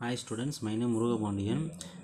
Hi students, my name Murugapandiyan.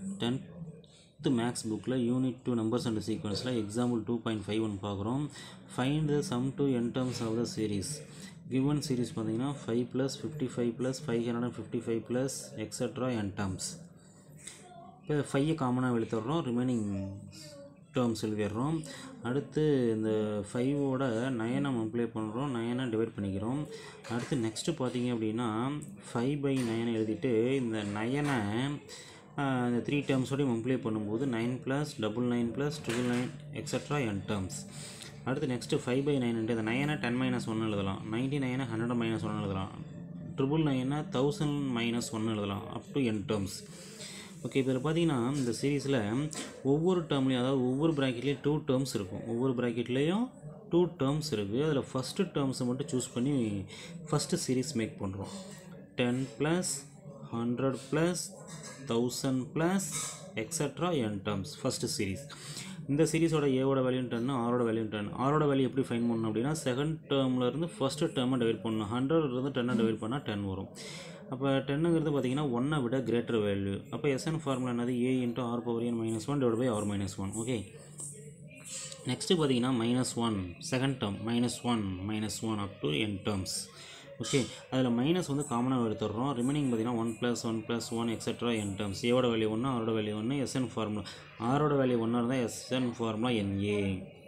10th maths புக்கில் unit two numbers and சீக்வன்ஸில் example two point five one பார்க்குறோம் find the sum to n terms of the series given series பார்த்தீங்கன்னா five plus fifty five plus five hundred and fifty five plus extra n terms இப்போ ஃபைவை காமனாக எழுத்துடுறோம் remaining terms எழுதிடுறோம் அடுத்து இந்த ஃபைவோட நயனை multiply பண்ணுறோம் நயனை divide பண்ணிக்கிறோம் அடுத்து நெக்ஸ்ட்டு பார்த்தீங்க அப்படின்னா ஃபைவ் பை நயனை எழுதிட்டு இந்த நயனை ஆஹ், இந்த த்ரீ டேர்ம்ஸோடய மல்டிப்ளை பண்ணும்போது nine plus double nine plus triple nine extra n terms அடுத்து நெக்ஸ்ட்டு ஃபைவ் பை நைன்ட்டு இந்த நயனை டென் மைனஸ் ஒன்று எழுதலாம் நைன்ட்டி நைனை ஹண்ட்ரட் மைனஸ் ஒன்று எழுதலாம் ட்ரிபிள் நைனை தௌசண்ட் மைனஸ் ஒன்று எழுதலாம் up to n terms okay இப்போ இதில் பார்த்தீங்கன்னா இந்த சீரீஸில் ஒவ்வொரு டேர்ம்லேயும் அதாவது ஒவ்வொரு ப்ராக்கெட்லேயும் டூ டேர்ம்ஸ் இருக்கும் ஒவ்வொரு ப்ராக்கெட்லேயும் டூ டேர்ம்ஸ் இருக்குது அதில் ஃபஸ்ட்டு டேர்ம்ஸை மட்டும் சூஸ் பண்ணி ஃபஸ்ட்டு சீரீஸ் மேக் பண்ணுறோம் ten plus hundred plus thousand plus extra n terms first series இந்த சீரீஸோட ஏவோட வேல்யூ டென் ஆரோட வேல்யூ டென் ஆரோட வேல்யூ எப்படி ஃபைன் பண்ணணும் அப்படின்னா செகண்ட் டேர்மில் இருந்து ஃபஸ்ட்டு டேர்மை டிவைட் பண்ணணும் ஹண்ட்ரட் இருந்து டென்னை டிவைட் பண்ணால் டென் வரும் அப்போ டென்னுங்கிறது பார்த்தீங்கன்னா ஒன்னை விட கிரேட்டர் வேல்யூ அப்போ எஸ்என் ஃபார்முலா என்னது A into R power n minus one divide by R minus one okay next பார்த்தீங்கன்னா minus one second term minus one minus one up to n terms okay அதில் minus வந்து காமனாக எடுத்துடுறோம் remaining பார்த்தீங்கன்னா one plus one plus one extra n terms ஏவோட value ஒன்று ஆரோட value ஒன்று எஸ்என் ஃபார்முலா ஆரோட வேல்யூ ஒன்றா இருந்தால் SN formula n A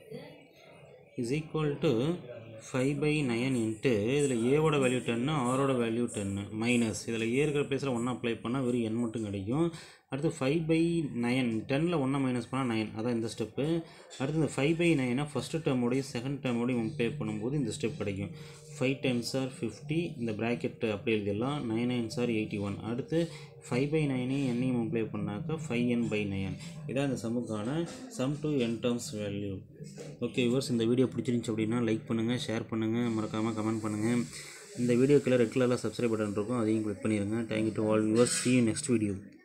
is equal to five by nine into இதில் ஏவோட வேல்யூ டென்னு ஆரோட வேல்யூ டென்னு மைனஸ் இதில் ஏ இருக்கிற பிளேஸில் ஒன்று அப்ளை பண்ணால் வெறும் என் மட்டும் கிடைக்கும் அடுத்து ஃபைவ் பை நயன் டெனில் ஒன்றை மைனஸ் பண்ணால் நயன் அதான் இந்த ஸ்டெப்பு அடுத்து இந்த ஃபைவ் பை நைனை ஃபஸ்ட்டு டேர்மோடையும் செகண்ட் டேர்மோடையும் அப்ளை பண்ணும்போது இந்த ஸ்டெப் கிடைக்கும் ஃபைவ் டென்ஸ் ஆர் ஃபிஃப்டி இந்த ப்ராக்கெட் அப்படி எழுதிடலாம் nine nines are eighty one அடுத்து ஃபைவ் பை நைனையும் எண்ணையும் அப்ளை பண்ணாக்கா ஃபைவ் என் பை நைன் இதான் இந்த சம்முக்கான sum to n terms value okay viewers இந்த வீடியோ பிடிச்சிருந்துச்சு அப்படின்னா லைக் பண்ணுங்கள் ஷேர் பண்ணுங்கள் மறக்காமல் கமெண்ட் பண்ணுங்கள் இந்த வீடியோக்கில் ரெட் கலரில் சப்ஸ்கிரைப் பட்டன் இருக்கும் அதையும் கிளிக் பண்ணிடுங்க thank you to all viewers see you next video